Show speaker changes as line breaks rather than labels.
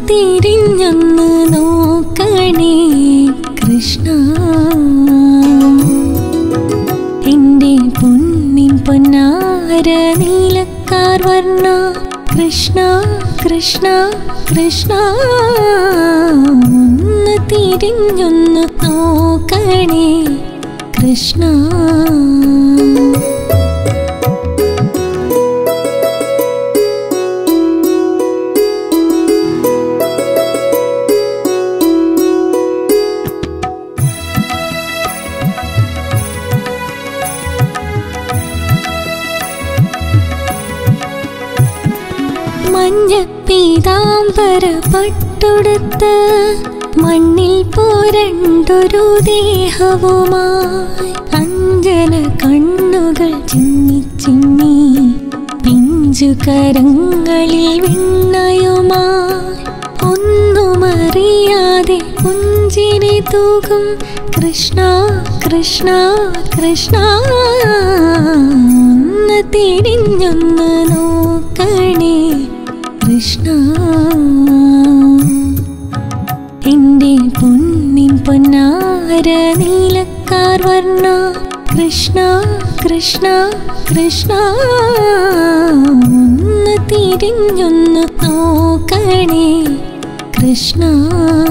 തിരിഞ്ഞൊന്ന് നോക്കണേ കൃഷ്ണ എന്റെ പൊന്നിൻ പൊന്നാര നീലക്കാർ വർണ്ണ കൃഷ്ണ കൃഷ്ണ കൃഷ്ണ ഒന്ന് തിരിഞ്ഞൊന്ന് നോക്കണേ കൃഷ്ണ മഞ്ഞ പീതാംബര പട്ടുടുത്ത് മണ്ണിൽ പോരണ്ടൊരു ദേഹവുമായി അഞ്ജന കണ്ണുകൾ ചിമ്മി ചിമ്മി പിഞ്ചു കരങ്ങളിൽ വിണ്ണയുമായി ഒന്നുമറിയാതെ പുഞ്ചിരി തൂകും കൃഷ്ണ കൃഷ്ണ കൃഷ്ണ ഒന്ന് തിരിഞ്ഞൊന്ന് നോക്കണേ കൃഷ്ണ എന്റെ പൊന്നിൻ പൊന്നാര നീലക്കാർ വർണ്ണ കൃഷ്ണ കൃഷ്ണ കൃഷ്ണ ഒന്ന് തിരിഞ്ഞൊന്ന് നോക്കണേ കൃഷ്ണ